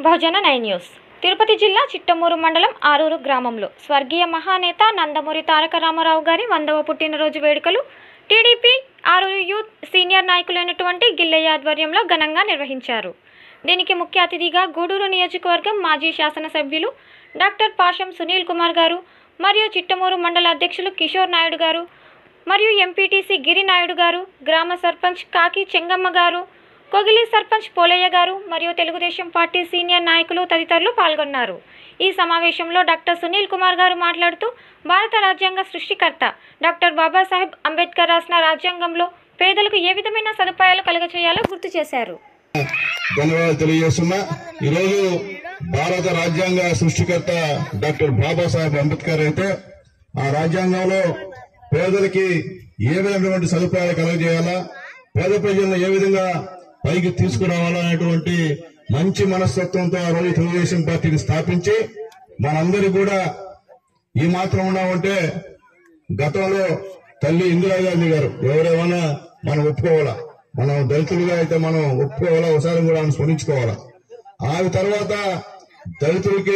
బహుజన nine news Tirupati జిల్లా చిట్టమూరు మండలం ఆరూరు గ్రామంలో స్వర్గీయ మహానేత నందమూరి తారక రామారావు గారి వందవ పుట్టినరోజు వేడుకలు టీడీపీ ఆరూరు యూత్ సీనియర్ నాయకులైనటువంటి గిల్లయ్య ఆధ్వర్యంలో ఘనంగా నిర్వహించారు దీనికి ముఖ్య అతిథిగా గూడూరు నియోజకవర్గం మాజీ శాసనసభ్యులు డాక్టర్ పాషం సునీల్ కుమార్ గారు మరియు చిట్టమూరు మండల అధ్యక్షులు కిషోర్ నాయుడు గారు మరియు ఎంపీటీసీ గిరి నాయుడు గారు గ్రామ సర్పంచ్ కాకి చెంగమ్మ గారు కొగిలి సర్పంచ్ పోలయ్య గారు మరియు తెలుగుదేశం పార్టీ సీనియర్ నాయకులు తదితరులు పాల్గొన్నారు ఈ సమావేశంలో డాక్టర్ సునీల్ కుమార్ గారు మాట్లాడుతూ భారత రాజ్యాంగ సృష్టికర్త డాక్టర్ బాబాసాహెబ్ అంబేద్కర్ రాసిన రాజ్యాంగంలో పేదలకు ఏ విధమైన సదుపాయాలు కలుగచేయాలో గుర్తు చేశారు ధన్యవాదాలు తెలియజేస్తున్నా ఈరోజు భారత రాజ్యాంగ సృష్టికర్త డాక్టర్ బాబాసాహెబ్ అంబేద్కర్ అయితే ఆ రాజ్యాంగంలో పేదలకి ఏ విధమైనటువంటి సదుపాయాలు కలగజేయాలా పేద ప్రజలను ఏ విధంగా పైకి తీసుకురావాలా అనేటువంటి మంచి మనస్తత్వంతో ఆ రోజు తెలుగుదేశం పార్టీని స్థాపించి మనందరి కూడా ఈ మాత్రం ఉన్నామంటే గతంలో తల్లి ఇందిరాగాంధీ గారు ఎవరేమన్నా మనం ఒప్పుకోవాలా మనం దళితులుగా అయితే మనం ఒప్పుకోవాలా ఒకసారి కూడా మనం స్మరించుకోవాలా ఆ తర్వాత దళితులకి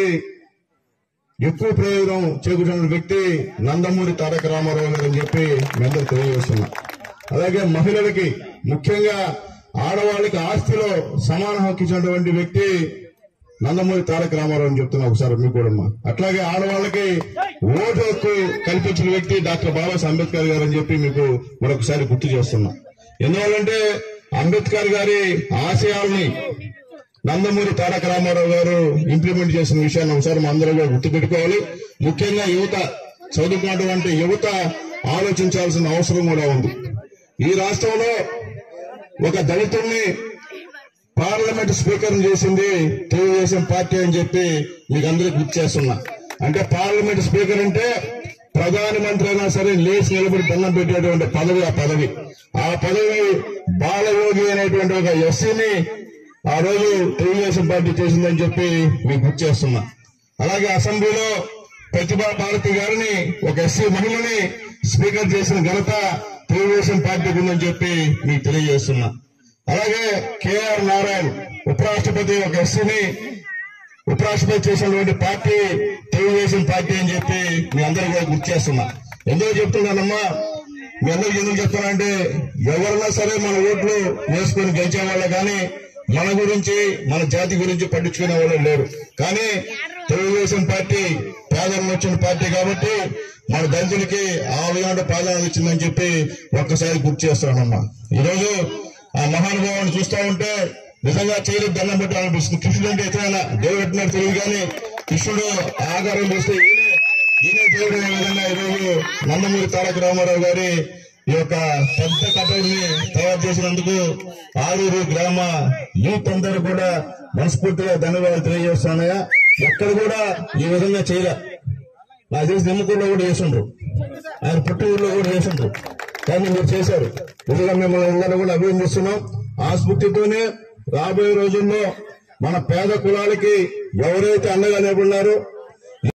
ఎక్కువ ప్రయోజనం చేకూర్చిన వ్యక్తి నందమూరి తారక రామారావు గారు అని చెప్పి మీ అందరూ తెలియజేస్తున్నా అలాగే మహిళలకి ముఖ్యంగా ఆడవాళ్ళకి ఆస్తిలో సమాన హక్కు ఇచ్చినటువంటి వ్యక్తి నందమూరి తారక రామారావు అని చెప్తున్నా ఒకసారి మీకు కూడా అమ్మా. అట్లాగే ఆడవాళ్ళకి ఓటు హక్కు కల్పించిన వ్యక్తి డాక్టర్ బాబాసాహెబ్ అంబేద్కర్ గారు అని చెప్పి మీకు మరొకసారి గుర్తు చేస్తున్నా ఎందువల్లంటే అంబేద్కర్ గారి ఆశయాల్ని నందమూరి తారక రామారావు గారు ఇంప్లిమెంట్ చేసిన విషయాన్ని ఒకసారి మా అందరూ కూడా గుర్తుపెట్టుకోవాలి ముఖ్యంగా యువత చదువుకున్నటువంటి యువత ఆలోచించాల్సిన అవసరం కూడా ఉంది ఈ రాష్ట్రంలో ఒక దళితుల్ని పార్లమెంట్ స్పీకర్ చేసింది తెలుగుదేశం పార్టీ అని చెప్పి మీకు అందరికి గుర్తు చేస్తున్నా అంటే పార్లమెంట్ స్పీకర్ అంటే ప్రధానమంత్రి అయినా సరే లేచి నిలబడి దండం పెట్టేటువంటి పదవి ఆ పదవి ఆ పదవి బాలయోగి అనేటువంటి ఒక ఎస్సీని ఆ రోజు తెలుగుదేశం పార్టీ చేసిందని చెప్పి మీకు గుర్తు చేస్తున్నా అలాగే అసెంబ్లీలో ప్రతిభా భారతి గారిని ఒక ఎస్సీ మహిళని స్పీకర్ చేసిన ఘనత తెలుగుదేశం పార్టీకి ఉందని చెప్పి మీకు తెలియజేస్తున్నా అలాగే కేఆర్ నారాయణ ఉపరాష్ట్రపతి ఒక ఎస్సీని ఉపరాష్ట్రపతి చేసినటువంటి పార్టీ తెలుగుదేశం పార్టీ అని చెప్పి మీ అందరూ కూడా గుర్తు చేస్తున్నా ఎందుకు చెప్తున్నానమ్మా మీ అందరికి ఎందుకు చెప్తున్నా అంటే ఎవరైనా సరే మన ఓట్లు వేసుకొని గెలిచే వాళ్ళు కానీ మన గురించి మన జాతి గురించి పట్టించుకునే వాళ్ళు లేరు కానీ తెలుగుదేశం పార్టీ పేదలను వచ్చిన పార్టీ కాబట్టి మన దళితులకి ఆ విధంగా ప్రాధాన్యత ఇచ్చిందని చెప్పి ఒక్కసారి గుర్తు చేస్తున్నానమ్మా ఈరోజు ఆ మహానుభావాన్ని చూస్తా ఉంటే నిజంగా చేయలేదు దండం పెట్టాలనిపిస్తుంది కృష్ణుడు అంటే ఎట్లయినా దేవుడు పెట్టినట్టు తెలియదు కానీ కృష్ణుడు ఆకారం చూస్తే ఈయనే ఈయనే దేవుడు అనే విధంగా ఈరోజు నందమూరి తారక రామారావు గారి ఈ యొక్క పెద్ద కట్టడిని తయారు చేసినందుకు ఆరూరు గ్రామ యూత్ అందరూ కూడా మనస్ఫూర్తిగా ధన్యవాదాలు తెలియజేస్తున్నాయా ఎక్కడ కూడా ఈ విధంగా చేయలే నాకు తెలిసి నిమ్మకూరులో కూడా చేసిండ్రు ఆయన పుట్టూరులో కూడా చేసిండ్రు కానీ మీరు చేశారు నిజంగా మిమ్మల్ని అందరూ కూడా అభినందిస్తున్నాం ఆ స్ఫూర్తితోనే రాబోయే రోజుల్లో మన పేద కులాలకి ఎవరైతే అండగా నిలబడినారో